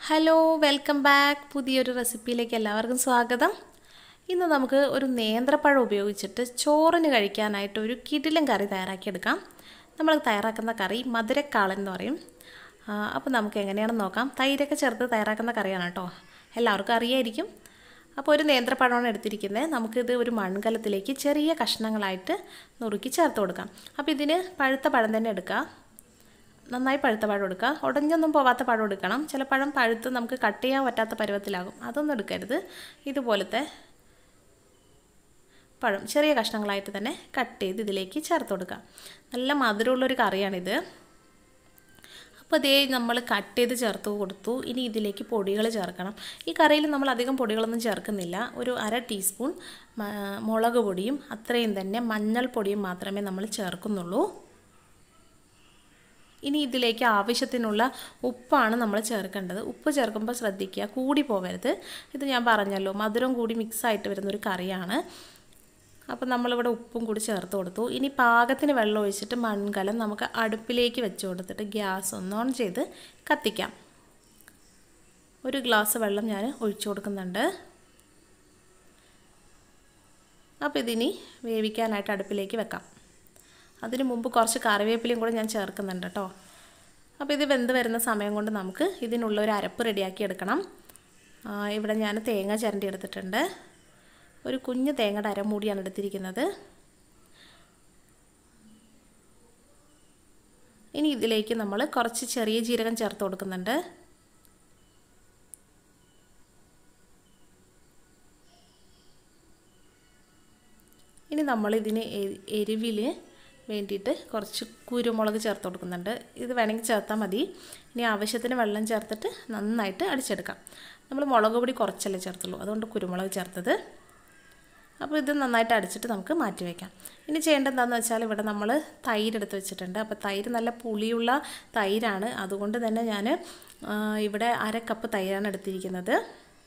hello welcome back പുതിയൊരു റെസിപ്പിയിലേക്ക് എല്ലാവർക്കും സ്വാഗതം ഇന്ന് നമുക്ക് ഒരു നേന്ത്രപ്പഴം ഉപയോഗിച്ചിട്ട് ചോറിന് കഴിക്കാനായിട്ട് ഒരു കിടിലൻ കറി തയ്യാറാക്കിയെടുക്കാം നമ്മൾ തയ്യാറാക്കുന്ന കറി മധുരക്കാളൻ എന്ന് പറയും അപ്പോൾ നമുക്ക് എങ്ങനെയാണെന്ന് നോക്കാം തൈരൊക്കെ ചേർത്ത് തയ്യാറാക്കുന്ന കറിയാണ് കേട്ടോ എല്ലാവർക്കും അറിയായിരിക്കും അപ്പോൾ ഒരു നേന്ത്രപ്പഴമാണ് എടുത്തിരിക്കുന്നത് നമുക്കിത് ഒരു മൺകലത്തിലേക്ക് ചെറിയ കഷ്ണങ്ങളായിട്ട് നുറുക്കി ചേർത്ത് കൊടുക്കാം അപ്പോൾ ഇതിന് പഴുത്ത പഴം തന്നെ എടുക്കാം നന്നായി പഴുത്ത പഴം എടുക്കുക ഉടഞ്ഞൊന്നും പോവാത്ത പഴം എടുക്കണം ചില പഴം പഴുത്ത് നമുക്ക് കട്ട് ചെയ്യാൻ പറ്റാത്ത പരുവത്തിലാകും അതൊന്നും എടുക്കരുത് ഇതുപോലത്തെ പഴം ചെറിയ കഷ്ണങ്ങളായിട്ട് തന്നെ കട്ട് ചെയ്ത് ഇതിലേക്ക് ചേർത്ത് കൊടുക്കുക നല്ല മധുരമുള്ളൊരു കറിയാണിത് അപ്പോൾ അതേ നമ്മൾ കട്ട് ചെയ്ത് ചേർത്ത് കൊടുത്തു ഇനി ഇതിലേക്ക് പൊടികൾ ചേർക്കണം ഈ കറിയിൽ നമ്മൾ അധികം പൊടികളൊന്നും ചേർക്കുന്നില്ല ഒരു അര ടീസ്പൂൺ മുളക് പൊടിയും അത്രയും തന്നെ മഞ്ഞൾപ്പൊടിയും മാത്രമേ നമ്മൾ ചേർക്കുന്നുള്ളൂ ഇനി ഇതിലേക്ക് ആവശ്യത്തിനുള്ള ഉപ്പാണ് നമ്മൾ ചേർക്കേണ്ടത് ഉപ്പ് ചേർക്കുമ്പോൾ ശ്രദ്ധിക്കുക കൂടി പോകരുത് ഇത് ഞാൻ പറഞ്ഞല്ലോ മധുരം കൂടി മിക്സായിട്ട് വരുന്നൊരു കറിയാണ് അപ്പോൾ നമ്മളിവിടെ ഉപ്പും കൂടി ചേർത്ത് കൊടുത്തു ഇനി പാകത്തിന് വെള്ളം ഒഴിച്ചിട്ട് മൺകലം നമുക്ക് അടുപ്പിലേക്ക് വെച്ച് കൊടുത്തിട്ട് ഗ്യാസ് ഒന്ന് ഓൺ ചെയ്ത് കത്തിക്കാം ഒരു ഗ്ലാസ് വെള്ളം ഞാൻ ഒഴിച്ചു കൊടുക്കുന്നുണ്ട് അപ്പോൾ ഇതിനി വേവിക്കാനായിട്ട് അടുപ്പിലേക്ക് വെക്കാം അതിന് മുമ്പ് കുറച്ച് കറിവേപ്പിലയും കൂടെ ഞാൻ ചേർക്കുന്നുണ്ട് കേട്ടോ അപ്പോൾ ഇത് വെന്ത് വരുന്ന സമയം കൊണ്ട് നമുക്ക് ഇതിനുള്ള ഒരു അരപ്പ് റെഡിയാക്കി എടുക്കണം ഇവിടെ ഞാൻ തേങ്ങ ചിരണ്ടി എടുത്തിട്ടുണ്ട് ഒരു കുഞ്ഞ് തേങ്ങയുടെ അരമൂടിയാണ് എടുത്തിരിക്കുന്നത് ഇനി ഇതിലേക്ക് നമ്മൾ കുറച്ച് ചെറിയ ജീരകം ചേർത്ത് കൊടുക്കുന്നുണ്ട് ഇനി നമ്മളിതിന് എരിവിൽ വേണ്ടിയിട്ട് കുറച്ച് കുരുമുളക് ചേർത്ത് കൊടുക്കുന്നുണ്ട് ഇത് വേണമെങ്കിൽ ചേർത്താൽ മതി ഇനി ആവശ്യത്തിന് വെള്ളം ചേർത്തിട്ട് നന്നായിട്ട് അടിച്ചെടുക്കാം നമ്മൾ മുളക് പൊടി കുറച്ചല്ലേ ചേർത്തുള്ളൂ അതുകൊണ്ട് കുരുമുളക് ചേർത്തത് അപ്പോൾ ഇത് നന്നായിട്ട് അടിച്ചിട്ട് നമുക്ക് മാറ്റി വയ്ക്കാം ഇനി ചെയ്യേണ്ടത് എന്താണെന്ന് വെച്ചാൽ ഇവിടെ നമ്മൾ തൈര് എടുത്ത് വെച്ചിട്ടുണ്ട് അപ്പോൾ തൈര് നല്ല പുളിയുള്ള തൈരാണ് അതുകൊണ്ട് തന്നെ ഞാൻ ഇവിടെ അര കപ്പ് തൈരാണ് എടുത്തിരിക്കുന്നത്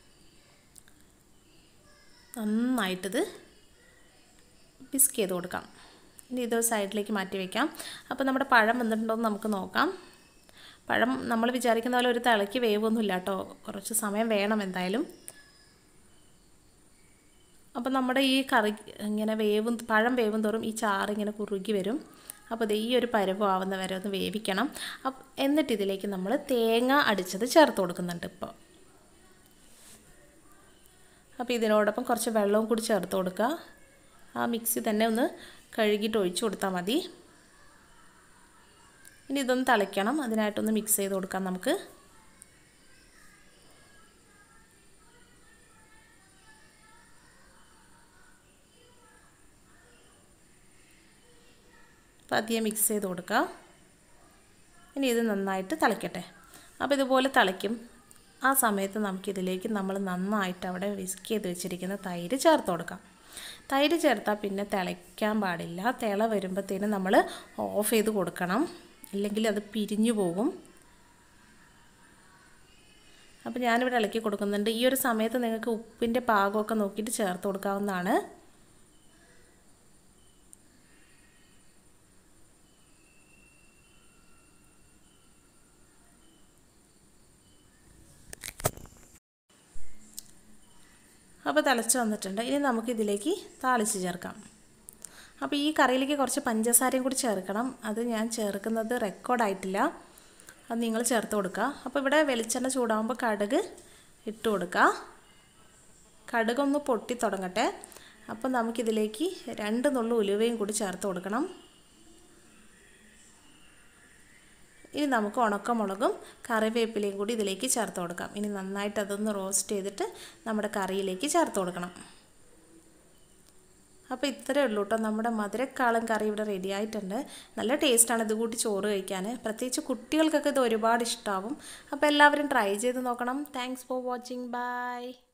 നന്നായിട്ടിത് ബിസ്ക് ചെയ്ത് കൊടുക്കാം ഇനി ഇത് സൈഡിലേക്ക് മാറ്റി വയ്ക്കാം അപ്പോൾ നമ്മുടെ പഴം വന്നിട്ടുണ്ടോ എന്ന് നമുക്ക് നോക്കാം പഴം നമ്മൾ വിചാരിക്കുന്ന പോലെ ഒരു തിളയ്ക്ക് വേവൊന്നുമില്ല കേട്ടോ കുറച്ച് സമയം വേണം എന്തായാലും അപ്പോൾ നമ്മുടെ ഈ കറി ഇങ്ങനെ വേവും പഴം വേവും തോറും ഈ ചാറ് ഇങ്ങനെ കുറുകി വരും അപ്പോൾ ഇത് ഈ ഒരു പരുവമാവുന്ന വരെ ഒന്ന് വേവിക്കണം അപ്പം എന്നിട്ട് ഇതിലേക്ക് നമ്മൾ തേങ്ങ അടിച്ചത് ചേർത്ത് കൊടുക്കുന്നുണ്ട് ഇപ്പോൾ അപ്പോൾ ഇതിനോടൊപ്പം കുറച്ച് വെള്ളവും കൂടി ചേർത്ത് കൊടുക്കുക ആ മിക്സി തന്നെ ഒന്ന് കഴുകിയിട്ട് ഒഴിച്ചു കൊടുത്താൽ മതി ഇനി ഇതൊന്ന് തിളയ്ക്കണം അതിനായിട്ടൊന്ന് മിക്സ് ചെയ്ത് കൊടുക്കാം നമുക്ക് പതിയെ മിക്സ് ചെയ്ത് കൊടുക്കുക ഇനി ഇത് നന്നായിട്ട് തിളയ്ക്കട്ടെ അപ്പോൾ ഇതുപോലെ തിളയ്ക്കും ആ സമയത്ത് നമുക്കിതിലേക്ക് നമ്മൾ നന്നായിട്ട് അവിടെ വിസ്ക് ചെയ്ത് വെച്ചിരിക്കുന്ന തൈര് ചേർത്ത് കൊടുക്കാം തൈര് ചേർത്താൽ പിന്നെ തിളയ്ക്കാൻ പാടില്ല തിള വരുമ്പോഴത്തേനും നമ്മൾ ഓഫ് ചെയ്ത് കൊടുക്കണം അല്ലെങ്കിൽ അത് പിരിഞ്ഞു പോകും അപ്പോൾ ഞാനിവിടെ ഇളക്കി കൊടുക്കുന്നുണ്ട് ഈ ഒരു സമയത്ത് നിങ്ങൾക്ക് ഉപ്പിൻ്റെ പാകമൊക്കെ നോക്കിയിട്ട് ചേർത്ത് കൊടുക്കാവുന്നതാണ് അപ്പോൾ തിളച്ച് വന്നിട്ടുണ്ട് ഇനി നമുക്കിതിലേക്ക് താളിച്ച് ചേർക്കാം അപ്പോൾ ഈ കറിയിലേക്ക് കുറച്ച് പഞ്ചസാരയും കൂടി ചേർക്കണം അത് ഞാൻ ചേർക്കുന്നത് റെക്കോർഡായിട്ടില്ല അത് നിങ്ങൾ ചേർത്ത് കൊടുക്കുക അപ്പോൾ ഇവിടെ വെളിച്ചെണ്ണ ചൂടാകുമ്പോൾ കടുക് ഇട്ട് കൊടുക്കുക കടുകൊന്ന് പൊട്ടി തുടങ്ങട്ടെ അപ്പോൾ നമുക്കിതിലേക്ക് രണ്ട് നുള്ളു ഉലുവയും കൂടി ചേർത്ത് കൊടുക്കണം ഇനി നമുക്ക് ഉണക്കമുളകും കറിവേപ്പിലയും കൂടി ഇതിലേക്ക് ചേർത്ത് കൊടുക്കാം ഇനി നന്നായിട്ട് അതൊന്ന് റോസ്റ്റ് ചെയ്തിട്ട് നമ്മുടെ കറിയിലേക്ക് ചേർത്ത് കൊടുക്കണം അപ്പോൾ ഇത്രയേ ഉള്ളൂ കേട്ടോ നമ്മുടെ മധുരക്കാളം കറി ഇവിടെ റെഡി ആയിട്ടുണ്ട് നല്ല ടേസ്റ്റാണ് ഇത് കൂട്ടി ചോറ് കഴിക്കാൻ പ്രത്യേകിച്ച് കുട്ടികൾക്കൊക്കെ ഇത് ഒരുപാട് ഇഷ്ടമാവും അപ്പോൾ എല്ലാവരും ട്രൈ ചെയ്ത് നോക്കണം താങ്ക്സ് ഫോർ വാച്ചിങ് ബൈ